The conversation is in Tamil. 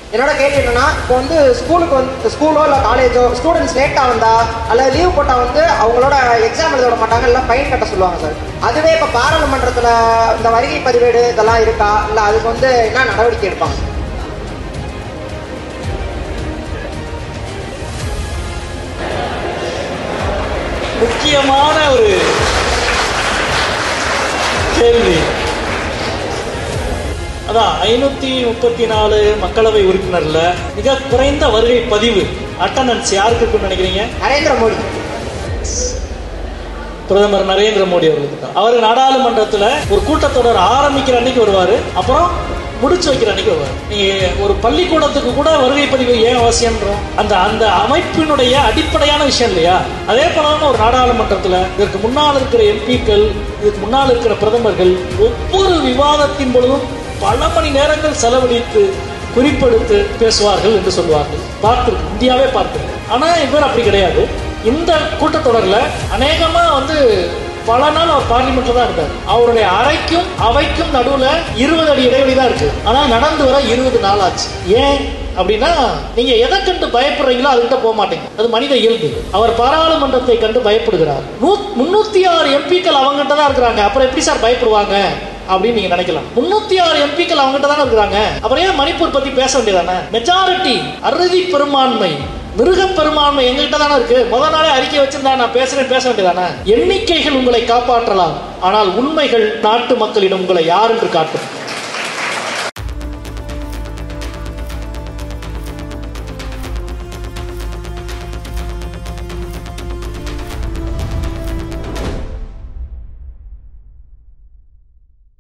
என்னோட கேள்வி என்னன்னா இப்போ வந்து ஸ்கூலுக்கு வந்து ஸ்கூலோ இல்லை காலேஜோ ஸ்டூடெண்ட்ஸ் லேட்டாக வந்தா அல்லது லீவ் போட்டால் வந்து அவங்களோட எக்ஸாம் எழுத விட மாட்டாங்க இல்லை ஃபைன் கட்ட சொல்லுவாங்க சார் அதுவே இப்போ பாராளுமன்றத்தில் இந்த வருகை பதிவேடு இதெல்லாம் இருக்கா இல்லை அதுக்கு வந்து என்ன நடவடிக்கை எடுப்பாங்க முக்கியமான ஒரு கேள்வி அதான் ஐநூத்தி முப்பத்தி நாலு மக்களவை உறுப்பினர்ல மிக குறைந்த வருகை பதிவு அட்டண்டன்ஸ் யாருக்கு இருக்குன்னு நினைக்கிறீங்க நரேந்திர மோடி பிரதமர் நரேந்திர மோடி அவர்களுக்கு தான் அவர் நாடாளுமன்றத்துல ஒரு கூட்டத்தொடர் ஆரம்பிக்கிற அன்னைக்கு வருவாரு அப்புறம் முடிச்சு வைக்கிற அன்னைக்கு வருவார் நீங்க ஒரு பள்ளிக்கூடத்துக்கு கூட வருகை பதிவு ஏன் அவசியம்ன்றோம் அந்த அந்த அமைப்பினுடைய அடிப்படையான விஷயம் இல்லையா அதே போலதான் ஒரு நாடாளுமன்றத்துல இதற்கு முன்னால் இருக்கிற எம்பிக்கள் இதுக்கு முன்னால் இருக்கிற பிரதமர்கள் ஒவ்வொரு விவாதத்தின் பொழுதும் பல மணி நேரங்கள் செலவழித்து குறிப்பெடுத்து பேசுவார்கள் என்று சொல்வார்கள் பார்த்திருக்கு இந்தியாவே பார்த்திருக்கு ஆனா இவர் அப்படி கிடையாது இந்த கூட்டத்தொடர்ல அநேகமா வந்து பல நாள் அவர் பார்லிமெண்ட்ல தான் இருந்தார் அவருடைய அறைக்கும் அவைக்கும் நடுவுல இருபது அடி இடைவெளி தான் இருக்கு ஆனா நடந்து வர இருபது நாள் ஆச்சு ஏன் அப்படின்னா நீங்க எதை கண்டு பயப்படுறீங்களோ அதுகிட்ட போக மாட்டீங்க அது மனித இயல்பு அவர் பாராளுமன்றத்தை கண்டு பயப்படுகிறார் நூ- முன்னூத்தி ஆறு எம்பிக்கள் அவங்ககிட்ட தான் இருக்கிறாங்க அப்புறம் எப்படி சார் பயப்படுவாங்க அப்படின்னு நீங்க நினைக்கலாம் முன்னூத்தி ஆறு எம்பிக்கள் அவங்ககிட்ட தானே இருக்கிறாங்க அப்புறம் ஏன் மணிப்பூர் பத்தி பேச வேண்டியதானே மெஜாரிட்டி அறுதி பெரும்பான்மை மிருக பெரும்பான்மை எங்ககிட்ட தானே இருக்கு முத நாளே அறிக்கை வச்சிருந்தா நான் பேசுறேன் பேச வேண்டியதானே எண்ணிக்கைகள் உங்களை காப்பாற்றலாம் ஆனால் உண்மைகள் நாட்டு மக்களிடம் உங்களை யார் என்று காட்டும்